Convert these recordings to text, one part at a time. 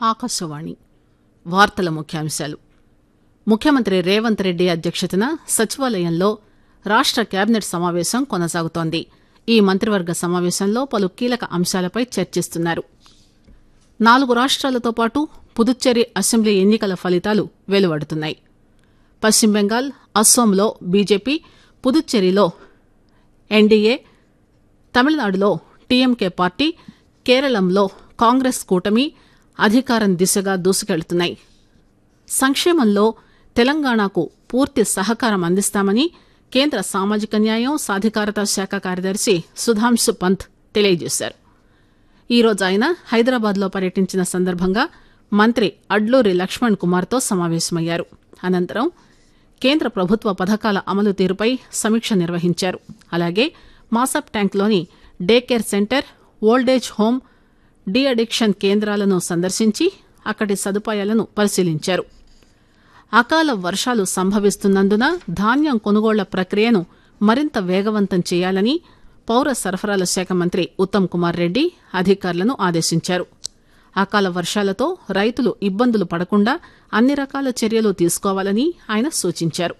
ఆకాశవాణి వార్తల ముఖ్యాంశాలు ముఖ్యమంత్రి రేవంత్ రెడ్డి అధ్యక్షతన సచివాలయంలో రాష్ట కేబినెట్ సమావేశం కొనసాగుతోంది ఈ మంత్రివర్గ సమావేశంలో పలు కీలక అంశాలపై చర్చిస్తున్నారు నాలుగు రాష్ట్రాలతో పాటు పుదుచ్చేరి అసెంబ్లీ ఎన్నికల ఫలితాలు వెలువడుతున్నాయి పశ్చిమ బెంగాల్ అస్సోంలో బీజేపీ పుదుచ్చేరిలో ఎన్డీఏ తమిళనాడులో టీఎంకే పార్టీ కేరళంలో కాంగ్రెస్ కూటమి అధికారం దిశగా దూసుకెళ్తున్నాయి సంక్షేమంలో తెలంగాణకు పూర్తి సహకారం అందిస్తామని కేంద్ర సామాజిక న్యాయం సాధికారత శాఖ కార్యదర్శి సుధాంశు పంత్ తెలియజేశారు ఈరోజు ఆయన హైదరాబాద్లో పర్యటించిన సందర్భంగా మంత్రి అడ్లూరి లక్ష్మణ్ కుమార్తో సమావేశమయ్యారు అనంతరం కేంద్ర ప్రభుత్వ పథకాల అమలు తీరుపై సమీక్ష నిర్వహించారు అలాగే మాసప్ ట్యాంక్లోని day care centre old age home de addiction కేంద్రాలను సందర్శించి అక్కడి సదుపాయాలను పరిశీలించారు అకాల వర్షాలు సంభవిస్తున్నందున ధాన్యం కొనుగోళ్ల ప్రక్రియను మరింత వేగవంతం చేయాలని పౌర సరఫరాల శాఖ మంత్రి ఉత్తమ్ కుమార్ రెడ్డి అధికారులను ఆదేశించారు అకాల వర్షాలతో రైతులు ఇబ్బందులు పడకుండా అన్ని రకాల చర్యలు తీసుకోవాలని ఆయన సూచించారు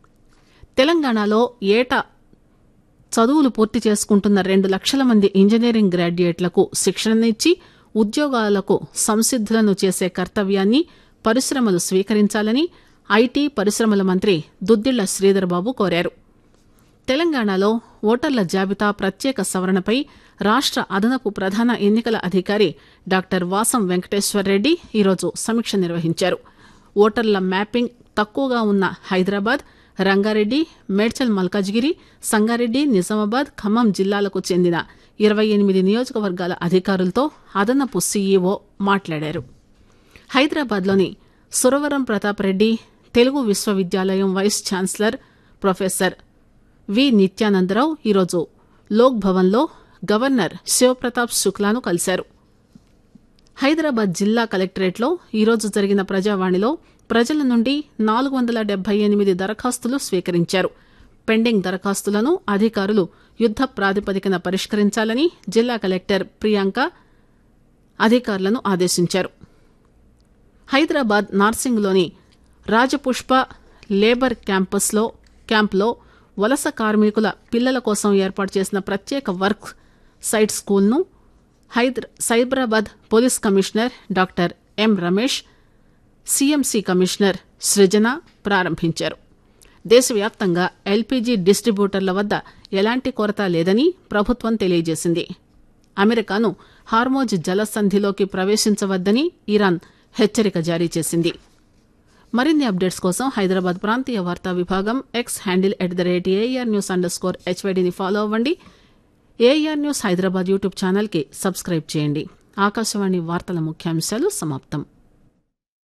తెలంగాణలో ఏటా చదువులు పూర్తి చేసుకుంటున్న రెండు లక్షల మంది ఇంజనీరింగ్ గ్రాడ్యుయేట్లకు శిక్షణనిచ్చి ఉద్యోగాలకు సంసిద్దులను చేసే కర్తవ్యాన్ని పరిశ్రమలు స్వీకరించాలని ఐటీ పరిశ్రమల మంత్రి దుద్దిళ్ల శ్రీధర్బాబు కోరారు తెలంగాణలో ఓటర్ల జాబితా ప్రత్యేక సవరణపై రాష్ట అదనపు ప్రధాన ఎన్నికల అధికారి డాక్టర్ వాసం వెంకటేశ్వర్రెడ్డి ఈరోజు సమీక్ష నిర్వహించారు ఓటర్ల మ్యాపింగ్ తక్కువగా ఉన్న హైదరాబాద్ రంగారెడ్డి మేడ్చల్ మల్కాజ్గిరి సంగారెడ్డి నిజామాబాద్ ఖమ్మం జిల్లాలకు చెందిన ఇరవై ఎనిమిది నియోజకవర్గాల అధికారులతో అదనపు సీఈఓ మాట్లాడారు హైదరాబాద్లోని సురవరం ప్రతాప్ రెడ్డి తెలుగు విశ్వవిద్యాలయం vice chancellor professor V Nityanandarao ఈరోజు లోక్ భవన్లో గవర్నర్ శివప్రతాప్ శుక్లాను కలిశారు హైదరాబాద్ జిల్లా కలెక్టరేట్లో ఈరోజు జరిగిన ప్రజావాణిలో ప్రజల నుండి నాలుగు వందల డెబ్బై ఎనిమిది దరఖాస్తులు స్వీకరించారు పెండింగ్ దరఖాస్తులను అధికారులు యుద్ద ప్రాతిపదికన పరిష్కరించాలని జిల్లా కలెక్టర్ ప్రియాంక అధికారులను ఆదేశించారు హైదరాబాద్ నార్సింగ్లోని రాజపుష్ప లేబర్ క్యాంపస్లో క్యాంప్లో వలస కార్మికుల పిల్లల కోసం ఏర్పాటు చేసిన ప్రత్యేక వర్క్ సైట్ స్కూల్ను హైదర్ Cyberabad police commissioner doctor M Ramesh CMC commissioner Srujana ప్రారంభించారు దేశవ్యాప్తంగా ఎల్పీజీ డిస్టిబ్యూటర్ల వద్ద ఎలాంటి కొరత లేదని ప్రభుత్వం తెలియజేసింది అమెరికాను హార్మోజ్ జలసంధిలోకి ప్రవేశించవద్దని ఇరాన్ హెచ్చరిక జారీ చేసింది మరిన్ని అప్డేట్స్ కోసం హైదరాబాద్ ప్రాంతీయ వార్తా విభాగం X handle at the rate AR news underscore హెచ్వైడిని ఫాలో అవ్వండి ఏఆర్ న్యూస్ హైదరాబాద్ యూట్యూబ్ ఛానల్కి సబ్స్క్రైబ్ చేయండి ఆకాశవాణి వార్తల ముఖ్యాంశాలు సమాప్తం